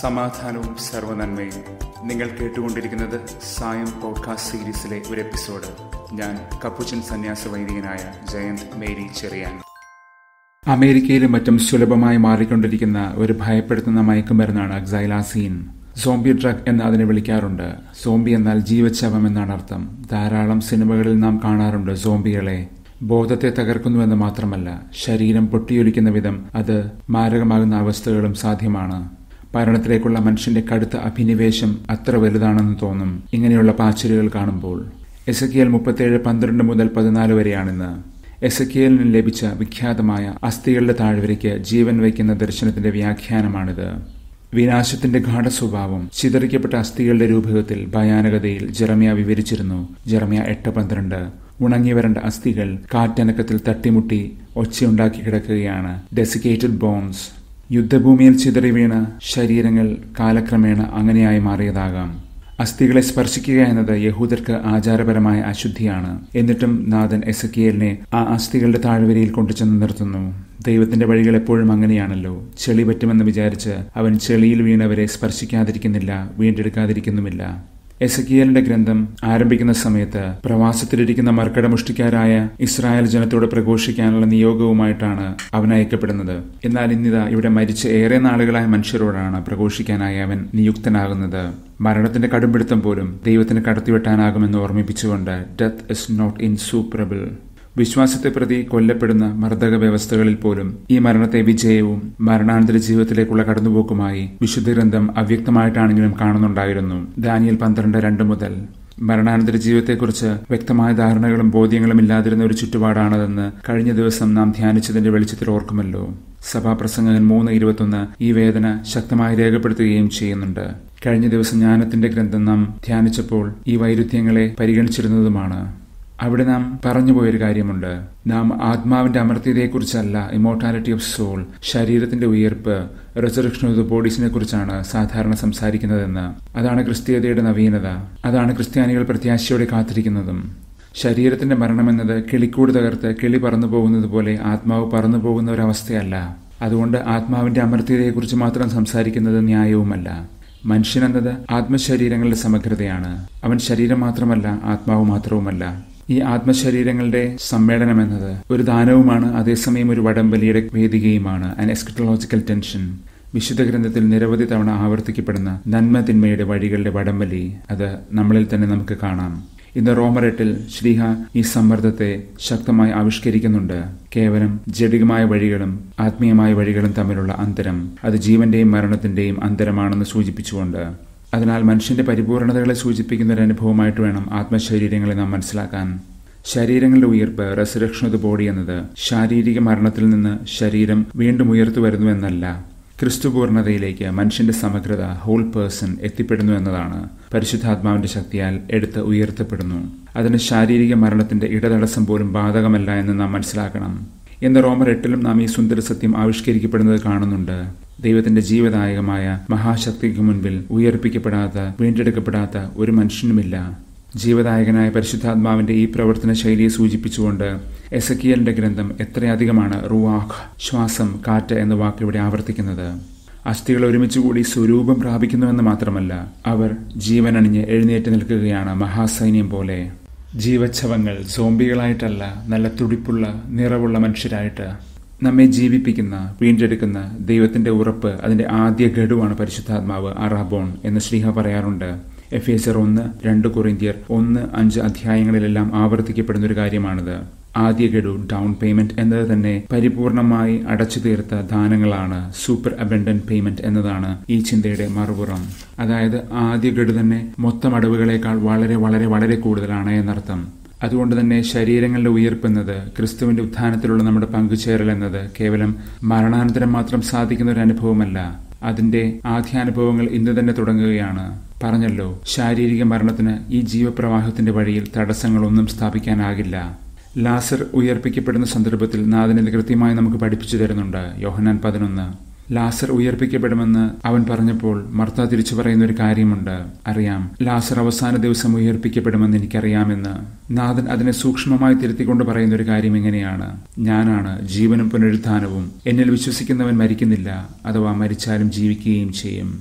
സമാധാനവും സർവനന്മയും നിങ്ങൾ കേട്ടുകൊണ്ടിരിക്കുന്നത് സായം പോഡ്കാസ്റ്റ് സീരീസിലെ ഒരു എപ്പിസോഡ് ഞാൻ കപ്പുച്ചൻ സന്യാസ വൈദികനായ ജയന്ത് മേരി ചെറിയാൻ അമേരിക്കയിലും മറ്റും സുലഭമായി മാറിക്കൊണ്ടിരിക്കുന്ന ഒരു ഭയപ്പെടുത്തുന്ന മയക്കുമരുന്നാണ് xylazine സോംബി ഡ്രഗ് എന്ന് അതിനെ വിളിക്കാറുണ്ട് സോംബി എന്നാൽ ജീവച്ഛവം എന്നാണ് അർത്ഥം ധാരാളം സിനിമകളിൽ നാം കാണാറുണ്ട് സോംബികളെ ബോധത്തെ തകർക്കുന്നുവെന്ന് മാത്രമല്ല ശരീരം പൊട്ടിയൊലിക്കുന്ന വിധം അത് മാരകമാകുന്ന അവസ്ഥകളും സാധ്യമാണ് മരണത്തിലേക്കുള്ള മനുഷ്യന്റെ കടുത്ത അഭിനിവേശം അത്ര വലുതാണെന്ന് തോന്നും ഇങ്ങനെയുള്ള പാച്ചിലുകൾ കാണുമ്പോൾ എസക്കിയൽ മുപ്പത്തേഴ് പന്ത്രണ്ട് മുതൽ പതിനാല് വരെയാണിന്ന് എസക്കിയലിന് ലഭിച്ച വിഖ്യാതമായ അസ്ഥികളുടെ താഴ്വരയ്ക്ക് ജീവൻ വയ്ക്കുന്ന ദർശനത്തിന്റെ വ്യാഖ്യാനമാണിത് വിനാശത്തിന്റെ ഗാഠസ്വഭാവം ചിതറിക്കപ്പെട്ട അസ്ഥികളുടെ രൂപകത്തിൽ ഭയാനകതയിൽ ജെറമിയ വിവരിച്ചിരുന്നു ജെറമിയ എട്ട് പന്ത്രണ്ട് ഉണങ്ങി വരേണ്ട അസ്ഥികൾ കാറ്റനക്കത്തിൽ തട്ടിമുട്ടി ഒച്ചയുണ്ടാക്കി കിടക്കുകയാണ് ഡെസിക്കേറ്റഡ് ബോൺസ് യുദ്ധഭൂമിയിൽ ചിതറി വീണ ശരീരങ്ങൾ കാലക്രമേണ അങ്ങനെയായി മാറിയതാകാം അസ്ഥികളെ സ്പർശിക്കുക എന്നത് യഹൂദർക്ക് ആചാരപരമായ അശുദ്ധിയാണ് എന്നിട്ടും നാഥൻ എസക്കിയലിനെ ആ അസ്ഥികളുടെ താഴ്വരയിൽ കൊണ്ടുചെന്ന് നിർത്തുന്നു ദൈവത്തിന്റെ വഴികൾ എപ്പോഴും അങ്ങനെയാണല്ലോ ചെളി പറ്റുമെന്ന് വിചാരിച്ച് അവൻ ചെളിയിൽ വീണവരെ സ്പർശിക്കാതിരിക്കുന്നില്ല വീണ്ടെടുക്കാതിരിക്കുന്നുമില്ല എസക്കിയലിന്റെ ഗ്രന്ഥം ആരംഭിക്കുന്ന സമയത്ത് പ്രവാസത്തിലിരിക്കുന്ന മർക്കടമുഷ്ടിക്കാരായ ഇസ്രായേൽ ജനത്തോട് പ്രഘോഷിക്കാനുള്ള നിയോഗവുമായിട്ടാണ് അവൻ അയക്കപ്പെടുന്നത് എന്നാൽ ഇന്നിതാ ഇവിടെ മരിച്ച ഏറെ നാളുകളായ മനുഷ്യരോടാണ് പ്രഘോഷിക്കാനായി അവൻ നിയുക്തനാകുന്നത് മരണത്തിന്റെ കടുംപിടുത്തം പോലും ദൈവത്തിന് കടത്തിവെട്ടാനാകുമെന്ന് ഓർമ്മിപ്പിച്ചുകൊണ്ട് ഡെത്ത് ഇസ് നോട്ട് ഇൻസൂപ്പറബിൾ വിശ്വാസത്തെ പ്രതി കൊല്ലപ്പെടുന്ന മർദ്ദക വ്യവസ്ഥകളിൽ പോലും ഈ മരണത്തെ വിജയവും മരണാനന്തര ജീവിതത്തിലേക്കുള്ള കടന്നുപോക്കുമായി വിശുദ്ധ ഗ്രന്ഥം അവ്യക്തമായിട്ടാണെങ്കിലും കാണുന്നുണ്ടായിരുന്നു ദാനിയൽ പന്ത്രണ്ട് രണ്ട് മുതൽ മരണാനന്തര ജീവിതത്തെക്കുറിച്ച് വ്യക്തമായ ധാരണകളും ബോധ്യങ്ങളും ഇല്ലാതിരുന്ന ഒരു ചുറ്റുപാടാണതെന്ന് കഴിഞ്ഞ ദിവസം നാം ധ്യാനിച്ചതിന്റെ വെളിച്ചത്തിൽ ഓർക്കുമല്ലോ സഭാപ്രസംഗകൻ മൂന്ന് ഇരുപത്തൊന്ന് ഈ വേദന ശക്തമായി രേഖപ്പെടുത്തുകയും ചെയ്യുന്നുണ്ട് കഴിഞ്ഞ ദിവസം ജ്ഞാനത്തിന്റെ ഗ്രന്ഥം നാം ധ്യാനിച്ചപ്പോൾ ഈ വൈരുദ്ധ്യങ്ങളെ പരിഗണിച്ചിരുന്നതുമാണ് അവിടെ നാം പറഞ്ഞുപോയൊരു കാര്യമുണ്ട് നാം ആത്മാവിന്റെ അമർത്യതയെക്കുറിച്ചല്ല ഇമോർട്ടാലിറ്റി ഓഫ് സോൾ ശരീരത്തിന്റെ ഉയർപ്പ് റിസറക്ഷൻ ഓഫ് ദ ബോഡീസിനെ കുറിച്ചാണ് സാധാരണ സംസാരിക്കുന്നതെന്ന് അതാണ് ക്രിസ്തീയതയുടെ നവീനത അതാണ് ക്രിസ്ത്യാനികൾ പ്രത്യാശയോടെ കാത്തിരിക്കുന്നതും ശരീരത്തിന്റെ മരണമെന്നത് കിളിക്കൂട് തകർത്ത് കിളി പറന്നു പോകുന്നത് പോലെ ആത്മാവ് പറന്നു പോകുന്ന ഒരവസ്ഥയല്ല അതുകൊണ്ട് ആത്മാവിന്റെ അമർത്യതയെക്കുറിച്ച് മാത്രം സംസാരിക്കുന്നത് ന്യായവുമല്ല മനുഷ്യനെന്നത് ആത്മശരീരങ്ങളുടെ സമഗ്രതയാണ് അവൻ ശരീരം മാത്രമല്ല ആത്മാവ് മാത്രവുമല്ല ഈ ആത്മശരീരങ്ങളുടെ സമ്മേളനം എന്നത് ഒരു ദാനവുമാണ് അതേസമയം ഒരു വടംവലിയുടെ വേദികയുമാണ് ആൻ എസ്കറ്റോളജിക്കൽ ടെൻഷൻ വിശുദ്ധ ഗ്രന്ഥത്തിൽ നിരവധി തവണ ആവർത്തിക്കപ്പെടുന്ന നന്മ തിന്മയുടെ വഴികളുടെ വടംവലി അത് നമ്മളിൽ തന്നെ നമുക്ക് കാണാം ഇന്ന് റോമറെട്ടിൽ ശ്രീഹ ഈ സമ്മർദ്ദത്തെ ശക്തമായി ആവിഷ്കരിക്കുന്നുണ്ട് കേവലം ജഡികമായ വഴികളും ആത്മീയമായ വഴികളും തമ്മിലുള്ള അന്തരം അത് ജീവന്റെയും മരണത്തിന്റെയും അന്തരമാണെന്ന് സൂചിപ്പിച്ചുകൊണ്ട് അതിനാൽ മനുഷ്യന്റെ പരിപൂർണതകളെ സൂചിപ്പിക്കുന്ന ഒരു അനുഭവമായിട്ട് വേണം ആത്മശരീരങ്ങളെ നാം മനസ്സിലാക്കാൻ ശരീരങ്ങളുടെ ഉയർപ്പ് റെസറക്ഷൻ ഓഫ് ദ ബോഡി എന്നത് ശാരീരിക മരണത്തിൽ നിന്ന് ശരീരം വീണ്ടും ഉയർത്തു വരുന്നു എന്നല്ല ക്രിസ്തുപൂർണതയിലേക്ക് മനുഷ്യന്റെ സമഗ്രത ഹോൾ പേഴ്സൺ എത്തിപ്പെടുന്നു എന്നതാണ് പരിശുദ്ധാത്മാവിന്റെ ശക്തിയാൽ എടുത്ത് ഉയർത്തപ്പെടുന്നു അതിന് ശാരീരിക മരണത്തിന്റെ ഇടതടസ്സം പോലും ബാധകമല്ല എന്ന് നാം മനസ്സിലാക്കണം എന്ന റോമർ എട്ടിലും നാം ഈ സുന്ദര സത്യം ആവിഷ്കരിക്കപ്പെടുന്നത് കാണുന്നുണ്ട് ദൈവത്തിന്റെ ജീവദായകമായ മഹാശക്തിക്ക് മുൻപിൽ ഉയർപ്പിക്കപ്പെടാത്ത വീണ്ടെടുക്കപ്പെടാത്ത ഒരു മനുഷ്യനുമില്ല ജീവദായകനായ പരിശുദ്ധാത്മാവിന്റെ ഈ പ്രവർത്തന ശൈലിയെ സൂചിപ്പിച്ചുകൊണ്ട് എസക്കിയലിന്റെ ഗ്രന്ഥം എത്രയധികമാണ് റുവാഖ് ശ്വാസം കാറ്റ് എന്ന വാക്ക് ഇവിടെ ആവർത്തിക്കുന്നത് അസ്ഥികൾ ഒരുമിച്ചുകൂടി സ്വരൂപം പ്രാപിക്കുന്നുവെന്ന് മാത്രമല്ല അവർ ജീവനണിഞ്ഞ് എഴുന്നേറ്റ് നിൽക്കുകയാണ് മഹാസൈന്യം പോലെ ജീവച്ഛവങ്ങൾ സോംബികളായിട്ടല്ല നല്ല തുടിപ്പുള്ള നിറവുള്ള മനുഷ്യരായിട്ട് നമ്മെ ജീവിപ്പിക്കുന്ന വീണ്ടെടുക്കുന്ന ദൈവത്തിന്റെ ഉറപ്പ് അതിന്റെ ആദ്യ ഗഡുവാണ് പരിശുദ്ധാത്മാവ് അറാബോൺ എന്ന് ശ്രീഹ പറയാറുണ്ട് എഫ് എസർ ഒന്ന് രണ്ട് കൊറിന്ത്യർ ഒന്ന് അഞ്ച് അധ്യായങ്ങളിലെല്ലാം ആവർത്തിക്കപ്പെടുന്ന ഒരു കാര്യമാണിത് ആദ്യ ഗഡു ഡൗൺ പേയ്മെന്റ് എന്നത് തന്നെ പരിപൂർണമായി അടച്ചു തീർത്ത ദാനങ്ങളാണ് സൂപ്പർ അബൻഡന്റ് പേയ്മെന്റ് എന്നതാണ് ഈ ചിന്തയുടെ മറുപുറം അതായത് ആദ്യ ഗഡു തന്നെ മൊത്തം അടവുകളേക്കാൾ വളരെ വളരെ വളരെ കൂടുതലാണ് എന്നർത്ഥം അതുകൊണ്ട് തന്നെ ശരീരങ്ങളുടെ ഉയർപ്പെന്നത് ക്രിസ്തുവിന്റെ ഉത്ഥാനത്തിലുള്ള നമ്മുടെ പങ്കുചേരൽ എന്നത് കേവലം മരണാനന്തരം മാത്രം സാധിക്കുന്ന ഒരു അനുഭവമല്ല അതിന്റെ ആദ്യാനുഭവങ്ങൾ ഇന്ന് തന്നെ തുടങ്ങുകയാണ് പറഞ്ഞല്ലോ ശാരീരിക മരണത്തിന് ഈ ജീവപ്രവാഹത്തിന്റെ വഴിയിൽ തടസ്സങ്ങളൊന്നും സ്ഥാപിക്കാനാകില്ല ലാസർ ഉയർപ്പിക്കപ്പെടുന്ന സന്ദർഭത്തിൽ നാഥനിത് കൃത്യമായി നമുക്ക് പഠിപ്പിച്ചു തരുന്നുണ്ട് യോഹനാൻ പതിനൊന്ന് ലാസർ ഉയർപ്പിക്കപ്പെടുമെന്ന് അവൻ പറഞ്ഞപ്പോൾ മർത്ത തിരിച്ചു പറയുന്ന ഒരു കാര്യമുണ്ട് അറിയാം ലാസർ അവസാന ദിവസം ഉയർപ്പിക്കപ്പെടുമെന്ന് എനിക്കറിയാമെന്ന് നാഥൻ അതിനെ സൂക്ഷ്മമായി തിരുത്തിക്കൊണ്ട് പറയുന്ന ഒരു കാര്യം എങ്ങനെയാണ് ഞാനാണ് ജീവനും പുനരുത്ഥാനവും എന്നിൽ വിശ്വസിക്കുന്നവൻ മരിക്കുന്നില്ല അഥവാ മരിച്ചാലും ജീവിക്കുകയും ചെയ്യും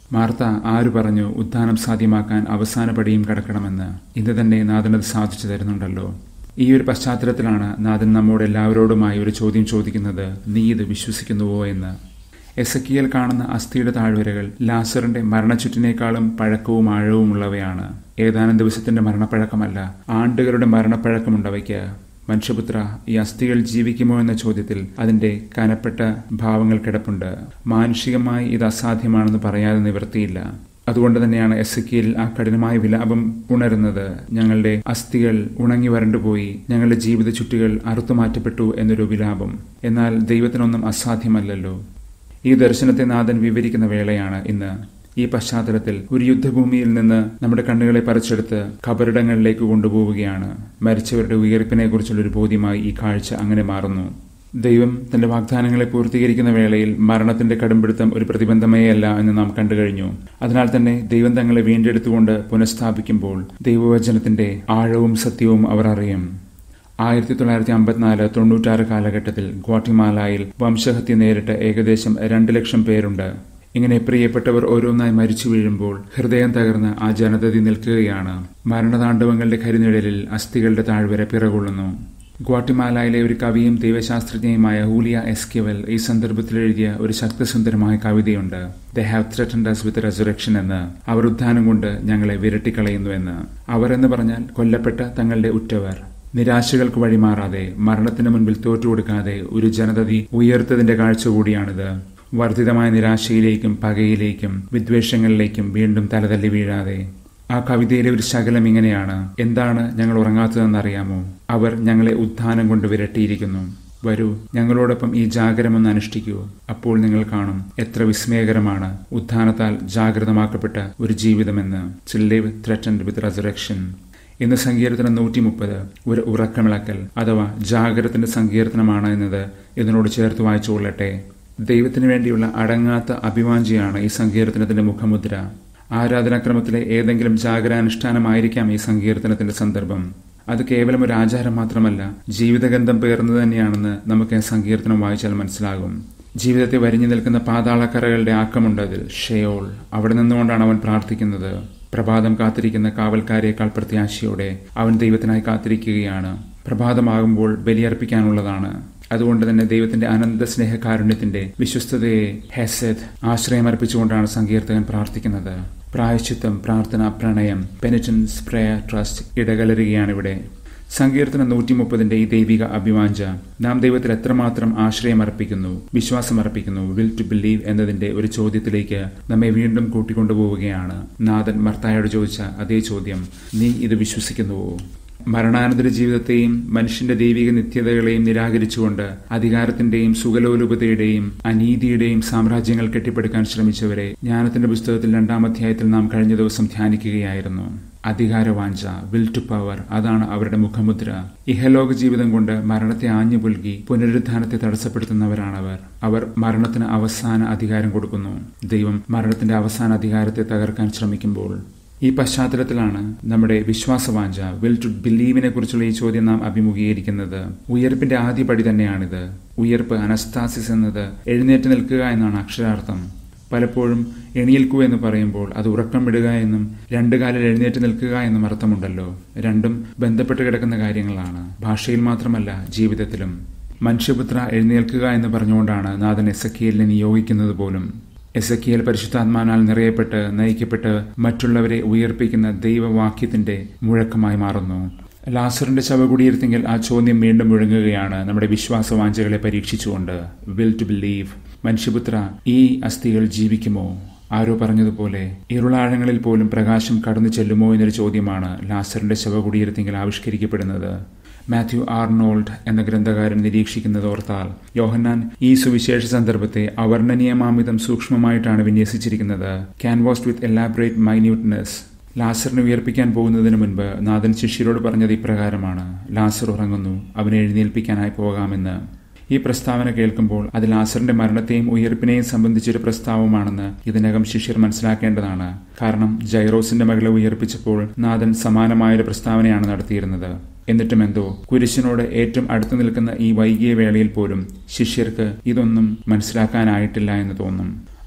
മാർത്ത ആര് പറഞ്ഞു ഉദ്ധാനം സാധ്യമാക്കാൻ അവസാന പടിയും കടക്കണമെന്ന് ഇന്ന് തന്നെ നാഥനത് സാധിച്ചു തരുന്നുണ്ടല്ലോ ഈ ഒരു പശ്ചാത്തലത്തിലാണ് നാഥൻ നമ്മോട് എല്ലാവരോടുമായി ഒരു ചോദ്യം ചോദിക്കുന്നത് നീ ഇത് വിശ്വസിക്കുന്നുവോ എന്ന് എസക്കിയൽ കാണുന്ന അസ്ഥിയുടെ താഴ്വരകൾ ലാസറിന്റെ മരണച്ചുറ്റിനേക്കാളും പഴക്കവും ആഴവുമുള്ളവയാണ് ഏതാനും ദിവസത്തിന്റെ മരണപ്പഴക്കമല്ല ആണ്ടുകളുടെ മരണപ്പഴക്കമുണ്ടവയ്ക്ക് മനുഷ്യപുത്ര ഈ അസ്ഥികൾ ജീവിക്കുമോ എന്ന ചോദ്യത്തിൽ അതിന്റെ കനപ്പെട്ട ഭാവങ്ങൾ കിടപ്പുണ്ട് മാനുഷികമായി ഇത് അസാധ്യമാണെന്ന് പറയാതെ നിവൃത്തിയില്ല അതുകൊണ്ട് തന്നെയാണ് എസ് ആ കഠിനമായ വിലാപം ഉണരുന്നത് ഞങ്ങളുടെ അസ്ഥികൾ ഉണങ്ങി വരണ്ടുപോയി ഞങ്ങളുടെ ജീവിത ചുറ്റുകൾ അറുത്തുമാറ്റപ്പെട്ടു എന്നൊരു വിലാപം എന്നാൽ ദൈവത്തിനൊന്നും അസാധ്യമല്ലല്ലോ ഈ ദർശനത്തെ നാഥൻ വിവരിക്കുന്ന വേളയാണ് ഇന്ന് ഈ പശ്ചാത്തലത്തിൽ ഒരു യുദ്ധഭൂമിയിൽ നിന്ന് നമ്മുടെ കണ്ണുകളെ പറിച്ചെടുത്ത് ഖബറിടങ്ങളിലേക്ക് കൊണ്ടുപോവുകയാണ് മരിച്ചവരുടെ ഉയർപ്പിനെ കുറിച്ചുള്ള ഒരു ബോധ്യമായി ഈ കാഴ്ച അങ്ങനെ മാറുന്നു ദൈവം തന്റെ വാഗ്ദാനങ്ങളെ പൂർത്തീകരിക്കുന്ന വേളയിൽ മരണത്തിന്റെ കടുംപിടുത്തം ഒരു പ്രതിബന്ധമേ അല്ല എന്ന് നാം കണ്ടു കഴിഞ്ഞു അതിനാൽ തന്നെ ദൈവം തങ്ങളെ വീണ്ടെടുത്തുകൊണ്ട് പുനഃസ്ഥാപിക്കുമ്പോൾ ദൈവവചനത്തിന്റെ ആഴവും സത്യവും അവർ അറിയും ആയിരത്തി തൊള്ളായിരത്തി അമ്പത്തിനാല് തൊണ്ണൂറ്റാറ് കാലഘട്ടത്തിൽ ഗ്വാട്ടിമാലായിൽ വംശഹത്യ നേരിട്ട് ഏകദേശം രണ്ട് ലക്ഷം പേരുണ്ട് ഇങ്ങനെ പ്രിയപ്പെട്ടവർ ഓരോന്നായി മരിച്ചു വീഴുമ്പോൾ ഹൃദയം തകർന്ന് ആ ജനതതി നിൽക്കുകയാണ് മരണതാണ്ഡവങ്ങളുടെ കരിനിഴലിൽ അസ്ഥികളുടെ താഴ്വര പിറകൊള്ളുന്നു ഗ്വാട്ടിമാലയിലെ ഒരു കവിയും ദൈവശാസ്ത്രജ്ഞയുമായ ഹൂലിയ എസ്കിവൽ ഈ സന്ദർഭത്തിൽ എഴുതിയ ഒരു ശക്തസുന്ദരമായ കവിതയുണ്ട് they have threatened us with resurrection എന്ന് അവർ ഉദ്ധാനം കൊണ്ട് ഞങ്ങളെ വിരട്ടിക്കളയുന്നു എന്ന് അവർ എന്ന് പറഞ്ഞാൽ കൊല്ലപ്പെട്ട തങ്ങളുടെ ഉറ്റവർ നിരാശകൾക്ക് വഴിമാറാതെ മരണത്തിന് മുൻപിൽ തോറ്റുകൊടുക്കാതെ ഒരു ജനതതി ഉയർത്തതിന്റെ കാഴ്ച കൂടിയാണിത് വർദ്ധിതമായ നിരാശയിലേക്കും പകയിലേക്കും വിദ്വേഷങ്ങളിലേക്കും വീണ്ടും തലതല്ലി വീഴാതെ ആ കവിതയിലെ ഒരു ശകലം ഇങ്ങനെയാണ് എന്താണ് ഞങ്ങൾ ഉറങ്ങാത്തതെന്നറിയാമോ അവർ ഞങ്ങളെ ഉത്ഥാനം കൊണ്ട് വിരട്ടിയിരിക്കുന്നു വരൂ ഞങ്ങളോടൊപ്പം ഈ ജാഗരമൊന്ന് അനുഷ്ഠിക്കൂ അപ്പോൾ നിങ്ങൾ കാണും എത്ര വിസ്മയകരമാണ് ഉത്ഥാനത്താൽ ജാഗ്രതമാക്കപ്പെട്ട ഒരു ജീവിതമെന്ന് ചില്ലേവ് ത്രെറ്റൻഡ് വിത്ത് റെസറക്ഷൻ ഇന്ന് സങ്കീർത്തനം നൂറ്റി മുപ്പത് ഒരു ഉറക്കമിളക്കൽ അഥവാ ജാഗ്രതത്തിന്റെ സങ്കീർത്തനമാണ് എന്നത് ഇതിനോട് ചേർത്ത് വായിച്ചുകൊള്ളട്ടെ ദൈവത്തിനു വേണ്ടിയുള്ള അടങ്ങാത്ത അഭിവാഞ്ചിയാണ് ഈ സങ്കീർത്തനത്തിന്റെ മുഖമുദ്ര ആരാധനാക്രമത്തിലെ ഏതെങ്കിലും ജാഗരാനുഷ്ഠാനമായിരിക്കാം ഈ സങ്കീർത്തനത്തിന്റെ സന്ദർഭം അത് കേവലം ഒരു ആചാരം മാത്രമല്ല ജീവിതഗന്ധം പേർന്നു തന്നെയാണെന്ന് നമുക്ക് ആ സങ്കീർത്തനം വായിച്ചാൽ മനസ്സിലാകും ജീവിതത്തെ വരിഞ്ഞു നിൽക്കുന്ന പാതാളക്കറകളുടെ ആക്കമുണ്ട് അതിൽ ഷെയോൾ അവിടെ നിന്നുകൊണ്ടാണ് അവൻ പ്രാർത്ഥിക്കുന്നത് പ്രഭാതം കാത്തിരിക്കുന്ന കാവൽക്കാരേക്കാൾ പ്രത്യാശയോടെ അവൻ ദൈവത്തിനായി കാത്തിരിക്കുകയാണ് പ്രഭാതമാകുമ്പോൾ ബലിയർപ്പിക്കാനുള്ളതാണ് അതുകൊണ്ട് തന്നെ ദൈവത്തിന്റെ അനന്ത സ്നേഹകാരുണ്യത്തിന്റെ വിശ്വസ്തതയെ ഹെസെദ് ആശ്രയമർപ്പിച്ചുകൊണ്ടാണ് സങ്കീർത്തകൻ പ്രാർത്ഥിക്കുന്നത് പ്രായശ്ചിത്തം പ്രാർത്ഥന പ്രണയം പെനിറ്റൻസ് പ്രയർ ട്രസ്റ്റ് ഇടകലരുകയാണ് ഇവിടെ സങ്കീർത്തനം നൂറ്റി മുപ്പതിന്റെ ഈ ദൈവിക അഭിവാഞ്ച നാം ദൈവത്തിൽ എത്രമാത്രം ആശ്രയമർപ്പിക്കുന്നു വിശ്വാസമർപ്പിക്കുന്നു വിൽ ടു ബിലീവ് എന്നതിന്റെ ഒരു ചോദ്യത്തിലേക്ക് നമ്മെ വീണ്ടും കൂട്ടിക്കൊണ്ടുപോവുകയാണ് നാഥൻ മർത്തായോട് ചോദിച്ച അതേ ചോദ്യം നീ ഇത് വിശ്വസിക്കുന്നുവോ മരണാനന്തര ജീവിതത്തെയും മനുഷ്യന്റെ ദൈവിക നിത്യതകളെയും നിരാകരിച്ചുകൊണ്ട് അധികാരത്തിന്റെയും സുഖലോലുപതയുടെയും അനീതിയുടെയും സാമ്രാജ്യങ്ങൾ കെട്ടിപ്പടുക്കാൻ ശ്രമിച്ചവരെ ജ്ഞാനത്തിന്റെ പുസ്തകത്തിൽ രണ്ടാം അധ്യായത്തിൽ നാം കഴിഞ്ഞ ദിവസം ധ്യാനിക്കുകയായിരുന്നു അധികാരവാഞ്ച വിൽ ടു പവർ അതാണ് അവരുടെ മുഖമുദ്ര ഇഹലോക ജീവിതം കൊണ്ട് മരണത്തെ ആഞ്ഞു പുൽകി പുനരുദ്ധാനത്തെ തടസ്സപ്പെടുത്തുന്നവരാണവർ അവർ മരണത്തിന് അവസാന അധികാരം കൊടുക്കുന്നു ദൈവം മരണത്തിന്റെ അവസാന അധികാരത്തെ തകർക്കാൻ ശ്രമിക്കുമ്പോൾ ഈ പശ്ചാത്തലത്തിലാണ് നമ്മുടെ വിശ്വാസവാഞ്ച വിൽ ടു ബിലീവിനെ കുറിച്ചുള്ള ഈ ചോദ്യം നാം അഭിമുഖീകരിക്കുന്നത് ഉയർപ്പിന്റെ ആദ്യ പടി തന്നെയാണിത് ഉയർപ്പ് അനസ്താസിസ് എന്നത് എഴുന്നേറ്റ് നിൽക്കുക എന്നാണ് അക്ഷരാർത്ഥം പലപ്പോഴും എണിയേൽക്കൂ എന്ന് പറയുമ്പോൾ അത് ഉറക്കം വിടുക എന്നും രണ്ടു കാലിൽ എഴുന്നേറ്റ് നിൽക്കുക എന്നും അർത്ഥമുണ്ടല്ലോ രണ്ടും ബന്ധപ്പെട്ട് കിടക്കുന്ന കാര്യങ്ങളാണ് ഭാഷയിൽ മാത്രമല്ല ജീവിതത്തിലും മനുഷ്യപുത്ര എഴുന്നേൽക്കുക എന്ന് പറഞ്ഞുകൊണ്ടാണ് നാഥൻ എസക്കിയലിനെ നിയോഗിക്കുന്നത് പോലും എസക്കിയൽ പരിശുദ്ധാത്മാനാൽ നിറയപ്പെട്ട് നയിക്കപ്പെട്ട് മറ്റുള്ളവരെ ഉയർപ്പിക്കുന്ന ദൈവവാക്യത്തിന്റെ മുഴക്കമായി മാറുന്നു ലാസറിന്റെ ശവകുടിയിരുത്തെങ്കിൽ ആ ചോദ്യം വീണ്ടും മുഴങ്ങുകയാണ് നമ്മുടെ വിശ്വാസവാഞ്ചകളെ പരീക്ഷിച്ചുകൊണ്ട് വിൽ ടു ബിലീവ് മനുഷ്യപുത്ര ഈ അസ്ഥികൾ ജീവിക്കുമോ ആരോ പറഞ്ഞതുപോലെ ഇരുളാഴങ്ങളിൽ പോലും പ്രകാശം കടന്നു ചെല്ലുമോ എന്നൊരു ചോദ്യമാണ് ലാസറിന്റെ ശവകുടിയിരുത്തെങ്കിൽ ആവിഷ്കരിക്കപ്പെടുന്നത് മാത്യു ആർണോൾഡ് എന്ന ഗ്രന്ഥകാരൻ നിരീക്ഷിക്കുന്നത് ഓർത്താൽ യോഹന്നാൻ ഈ സുവിശേഷ സന്ദർഭത്തെ അവർണ്ണനീയമാമിതം സൂക്ഷ്മമായിട്ടാണ് വിന്യസിച്ചിരിക്കുന്നത് ക്യാൻവാസ്ഡ് വിത്ത് എലാബറേറ്റ് മൈന്യൂട്ട്നെസ് ലാസറിനെ ഉയർപ്പിക്കാൻ പോകുന്നതിന് മുൻപ് നാഥൻ ശിഷ്യരോട് പറഞ്ഞത് ഇപ്രകാരമാണ് ലാസർ ഉറങ്ങുന്നു അവനെ എഴുന്നേൽപ്പിക്കാനായി പോകാമെന്ന് ഈ പ്രസ്താവന കേൾക്കുമ്പോൾ അത് ലാസറിന്റെ മരണത്തെയും ഉയർപ്പിനെയും സംബന്ധിച്ചൊരു പ്രസ്താവമാണെന്ന് ഇതിനകം ശിഷ്യർ മനസ്സിലാക്കേണ്ടതാണ് കാരണം ജൈറോസിന്റെ മകളെ ഉയർപ്പിച്ചപ്പോൾ നാഥൻ സമാനമായൊരു പ്രസ്താവനയാണ് നടത്തിയിരുന്നത് എന്നിട്ടും എന്തോ കുരിശിനോട് ഏറ്റവും അടുത്തു നിൽക്കുന്ന ഈ വൈകിയ വേളയിൽ പോലും ശിഷ്യർക്ക് ഇതൊന്നും മനസ്സിലാക്കാനായിട്ടില്ല എന്ന് തോന്നും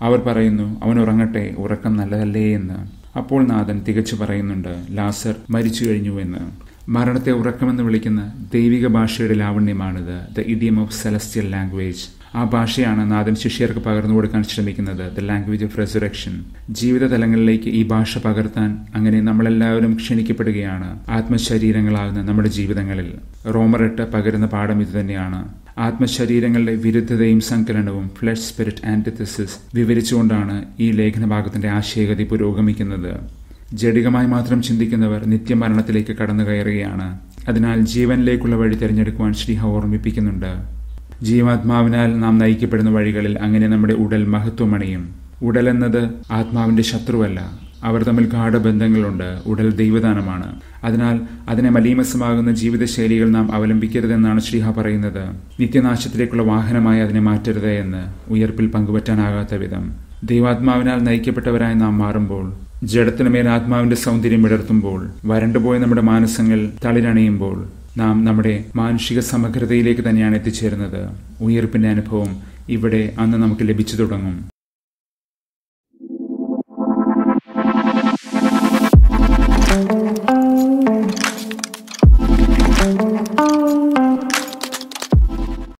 അവർ പറയുന്നു അവൻ ഉറങ്ങട്ടെ ഉറക്കം നല്ലതല്ലേ എന്ന് അപ്പോൾ നാഥൻ തികച്ചു പറയുന്നുണ്ട് ലാസർ മരിച്ചു കഴിഞ്ഞു എന്ന് മരണത്തെ ഉറക്കമെന്ന് വിളിക്കുന്ന ദൈവിക ഭാഷയുടെ ലാവണ്യമാണിത് the idiom of celestial language ആ ഭാഷയാണ് നാഥൻ ശിഷ്യർക്ക് പകർന്നു കൊടുക്കാൻ ശ്രമിക്കുന്നത് ദ ലാംഗ്വേജ് ഓഫ് റെസുറക്ഷൻ ജീവിത തലങ്ങളിലേക്ക് ഈ ഭാഷ പകർത്താൻ അങ്ങനെ നമ്മളെല്ലാവരും ക്ഷണിക്കപ്പെടുകയാണ് ആത്മശരീരങ്ങളാകുന്ന നമ്മുടെ ജീവിതങ്ങളിൽ റോമറെട്ട് പകരുന്ന പാഠം ഇതുതന്നെയാണ് ആത്മശരീരങ്ങളുടെ വിരുദ്ധതയും സങ്കലനവും ഫ്ലഷ് സ്പിരിറ്റ് ആന്റിത്തസിസ് വിവരിച്ചുകൊണ്ടാണ് ഈ ലേഖനഭാഗത്തിന്റെ ആശയഗതി പുരോഗമിക്കുന്നത് ജഡികമായി മാത്രം ചിന്തിക്കുന്നവർ നിത്യമരണത്തിലേക്ക് കടന്നു കയറുകയാണ് അതിനാൽ ജീവനിലേക്കുള്ള വഴി തിരഞ്ഞെടുക്കുവാൻ ശ്രീഹ ഓർമ്മിപ്പിക്കുന്നുണ്ട് ജീവാത്മാവിനാൽ നാം നയിക്കപ്പെടുന്ന വഴികളിൽ അങ്ങനെ നമ്മുടെ ഉടൽ മഹത്വമണിയും ഉടൽ എന്നത് ആത്മാവിന്റെ ശത്രുവല്ല അവർ തമ്മിൽ ഗാഠബന്ധങ്ങളുണ്ട് ഉടൽ ദൈവദാനമാണ് അതിനാൽ അതിനെ മലീമസമാകുന്ന ജീവിതശൈലികൾ നാം അവലംബിക്കരുതെന്നാണ് ശ്രീഹ പറയുന്നത് നിത്യനാശത്തിലേക്കുള്ള വാഹനമായി അതിനെ മാറ്റരുത് എന്ന് ഉയർപ്പിൽ പങ്കുപറ്റാനാകാത്ത വിധം ദൈവാത്മാവിനാൽ നയിക്കപ്പെട്ടവരായി നാം മാറുമ്പോൾ ജഡത്തിനുമേൽ ആത്മാവിന്റെ സൗന്ദര്യം വിടർത്തുമ്പോൾ വരണ്ടുപോയ നമ്മുടെ മാനസങ്ങൾ തളിരണിയുമ്പോൾ നാം നമ്മുടെ മാനുഷിക സമഗ്രതയിലേക്ക് തന്നെയാണ് എത്തിച്ചേരുന്നത് ഉയർപ്പിന്റെ അനുഭവം ഇവിടെ അന്ന് നമുക്ക് ലഭിച്ചു തുടങ്ങും thank you